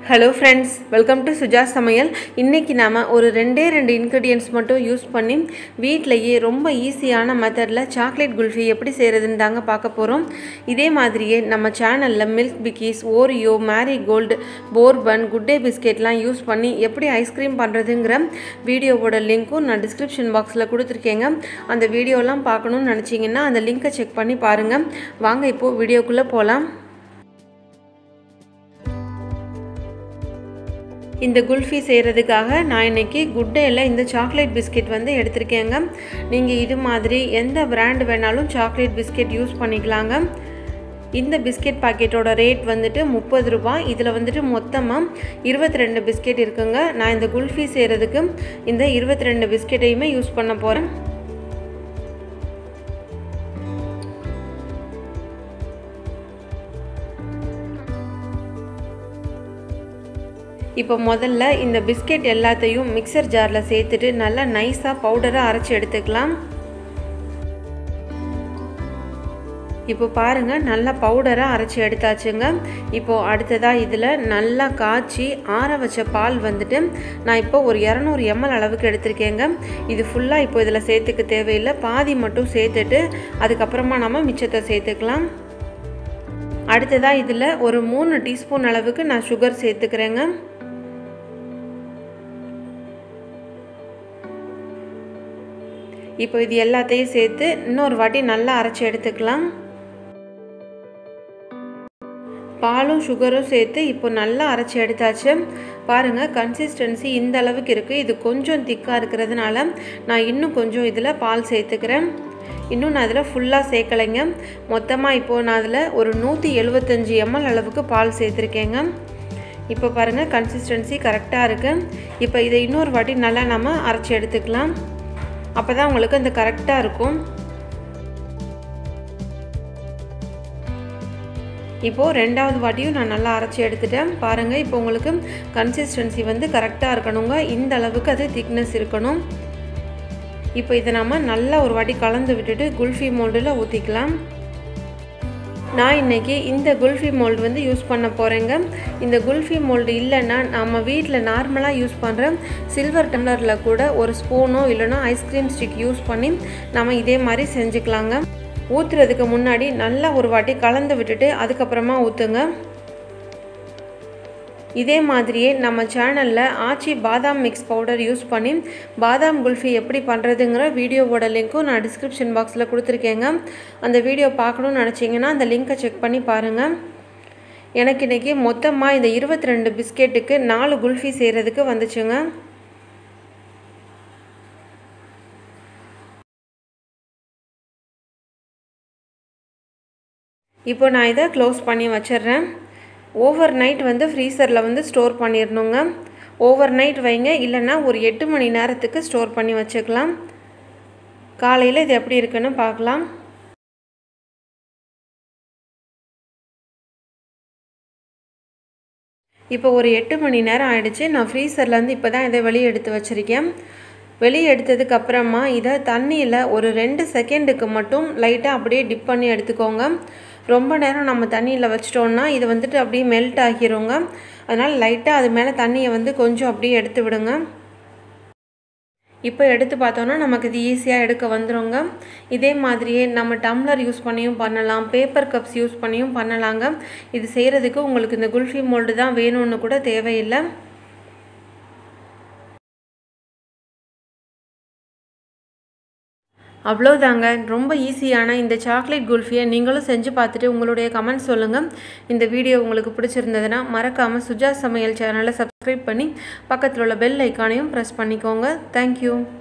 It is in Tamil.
hello friends welcome to Suja சமையல் இன்றைக்கி நாம் ஒரு ரெண்டே ரெண்டு இன்க்ரீடியன்ட்ஸ் மட்டும் யூஸ் பண்ணி வீட்டிலையே ரொம்ப ஈஸியான மெத்தடில் சாக்லேட் குல்ஃபி எப்படி செய்கிறதுன்னு தாங்க பார்க்க போகிறோம் இதே மாதிரியே நம்ம சேனலில் milk bikis Oreo Marie gold bourbon good day பிஸ்கெட்லாம் யூஸ் பண்ணி எப்படி ஐஸ்கிரீம் பண்ணுறதுங்கிற வீடியோவோட லிங்க்கும் நான் டிஸ்கிரிப்ஷன் பாக்ஸில் கொடுத்துருக்கேங்க அந்த வீடியோலாம் பார்க்கணுன்னு நினச்சிங்கன்னா அந்த லிங்க்கை செக் பண்ணி பாருங்கள் வாங்க இப்போது வீடியோக்குள்ளே போகலாம் இந்த குல்ஃபி செய்கிறதுக்காக நான் இன்றைக்கி குட்டேயில் இந்த சாக்லேட் பிஸ்கெட் வந்து எடுத்திருக்கேங்க நீங்கள் இது மாதிரி எந்த பிராண்ட் வேணாலும் சாக்லேட் பிஸ்கெட் யூஸ் பண்ணிக்கலாங்க இந்த பிஸ்கெட் பாக்கெட்டோட ரேட் வந்துட்டு முப்பது ரூபாய் இதில் வந்துட்டு மொத்தமாக இருபத்தி ரெண்டு பிஸ்கெட் இருக்குங்க நான் இந்த குல்ஃபி செய்கிறதுக்கு இந்த இருபத்தி ரெண்டு பிஸ்கெட்டையுமே யூஸ் பண்ண போகிறேன் இப்போ முதல்ல இந்த பிஸ்கெட் எல்லாத்தையும் மிக்சர் ஜாரில் சேர்த்துட்டு நல்லா நைஸாக பவுடராக அரைச்சி எடுத்துக்கலாம் இப்போ பாருங்கள் நல்லா பவுடராக அரைச்சி எடுத்தாச்சுங்க இப்போது அடுத்ததாக இதில் நல்லா காய்ச்சி ஆற வச்ச பால் வந்துட்டு நான் இப்போ ஒரு இரநூறு எம்எல் அளவுக்கு எடுத்திருக்கேங்க இது ஃபுல்லாக இப்போ இதில் சேர்த்துக்க தேவையில்லை பாதி மட்டும் சேர்த்துட்டு அதுக்கப்புறமா நம்ம மிச்சத்தை சேர்த்துக்கலாம் அடுத்ததாக இதில் ஒரு மூணு டீஸ்பூன் அளவுக்கு நான் சுகர் சேர்த்துக்கிறேங்க இப்போ இது எல்லாத்தையும் சேர்த்து இன்னொரு வாட்டி நல்லா அரைச்சி எடுத்துக்கலாம் பாலும் சுகரும் சேர்த்து இப்போ நல்லா அரைச்சி எடுத்தாச்சு பாருங்கள் கன்சிஸ்டன்சி இந்த அளவுக்கு இருக்குது இது கொஞ்சம் திக்காக இருக்கிறதுனால நான் இன்னும் கொஞ்சம் இதில் பால் சேர்த்துக்கிறேன் இன்னும் நான் அதில் ஃபுல்லாக சேர்க்கலைங்க மொத்தமாக இப்போது நான் அதில் ஒரு நூற்றி எழுபத்தஞ்சி எம்எல் அளவுக்கு பால் சேர்த்துருக்கேங்க இப்போ பாருங்கள் கன்சிஸ்டன்சி கரெக்டாக இருக்குது இப்போ இதை இன்னொரு வாட்டி நல்லா நம்ம அரைச்சி எடுத்துக்கலாம் அப்போ தான் உங்களுக்கு இந்த கரெக்டாக இருக்கும் இப்போது ரெண்டாவது வாட்டியும் நான் நல்லா அரைச்சி எடுத்துட்டேன் பாருங்கள் இப்போ உங்களுக்கு கன்சிஸ்டன்சி வந்து கரெக்டாக இருக்கணுங்க இந்த அளவுக்கு அது திக்னஸ் இருக்கணும் இப்போ இதை நம்ம நல்லா ஒரு வாட்டி கலந்து விட்டுட்டு குல்ஃபி மோல்டில் ஊற்றிக்கலாம் நான் இன்றைக்கி இந்த குல்ஃபி மோல்டு வந்து யூஸ் பண்ண போகிறேங்க இந்த குல்ஃபி மோல்டு இல்லைன்னா நம்ம வீட்டில் நார்மலாக யூஸ் பண்ணுற சில்வர் டம்ளரில் கூட ஒரு ஸ்பூனோ இல்லைனா ஐஸ்கிரீம் ஸ்டிக் யூஸ் பண்ணி நம்ம இதே மாதிரி செஞ்சுக்கலாங்க ஊற்றுறதுக்கு முன்னாடி நல்லா ஒரு வாட்டி கலந்து விட்டுட்டு அதுக்கப்புறமா ஊற்றுங்க இதே மாதிரியே நம்ம சேனலில் ஆச்சி பாதாம் மிக்ஸ் பவுடர் யூஸ் பண்ணி பாதாம் குல்ஃபி எப்படி பண்ணுறதுங்கிற வீடியோவோட லிங்க்கும் நான் டிஸ்கிரிப்ஷன் பாக்ஸில் கொடுத்துருக்கேங்க அந்த வீடியோ பார்க்கணுன்னு நினச்சிங்கன்னா அந்த லிங்க்கை செக் பண்ணி பாருங்கள் எனக்கு இன்றைக்கி மொத்தமாக இந்த இருபத்தி ரெண்டு பிஸ்கெட்டுக்கு நாலு குல்ஃபி செய்கிறதுக்கு வந்துச்சுங்க இப்போ நான் இதை க்ளோஸ் பண்ணி வச்சிடுறேன் ஓவர் நைட் வந்து ஃப்ரீசரில் வந்து ஸ்டோர் பண்ணிடணுங்க ஓவர் நைட் வைங்க இல்லைன்னா ஒரு எட்டு மணி நேரத்துக்கு ஸ்டோர் பண்ணி வச்சுக்கலாம் காலையில் இது எப்படி இருக்குன்னு பார்க்கலாம் இப்போ ஒரு எட்டு மணி நேரம் ஆயிடுச்சு நான் ஃப்ரீசர்லேருந்து இப்போ தான் இதை வெளியே எடுத்து வச்சுருக்கேன் வெளியே எடுத்ததுக்கு அப்புறமா இதை தண்ணியில் ஒரு ரெண்டு செகண்டுக்கு மட்டும் லைட்டாக அப்படியே டிப் பண்ணி எடுத்துக்கோங்க ரொம்ப நேரம் நம்ம தண்ணியில் வச்சிட்டோன்னா இது வந்துட்டு அப்படியே மெல்ட் ஆகிருங்க அதனால் லைட்டாக அது மேலே தண்ணியை வந்து கொஞ்சம் அப்படியே எடுத்து விடுங்க இப்போ எடுத்து பார்த்தோன்னா நமக்கு இது ஈஸியாக எடுக்க வந்துடுங்க இதே மாதிரியே நம்ம டம்ளர் யூஸ் பண்ணியும் பண்ணலாம் பேப்பர் கப்ஸ் யூஸ் பண்ணியும் பண்ணலாங்க இது செய்கிறதுக்கு உங்களுக்கு இந்த குல்ஃபி மோல்டு தான் வேணும்னு கூட தேவையில்லை அவ்வளோதாங்க ரொம்ப ஈஸியான இந்த சாக்லேட் குல்ஃபியை நீங்களும் செஞ்சு பார்த்துட்டு உங்களுடைய கமெண்ட் சொல்லுங்கள் இந்த வீடியோ உங்களுக்கு பிடிச்சிருந்ததுன்னா மறக்காமல் சுஜா சமையல் சேனலை சப்ஸ்கிரைப் பண்ணி பக்கத்தில் உள்ள பெல் ஐக்கானையும் ப்ரெஸ் பண்ணிக்கோங்க தேங்க்யூ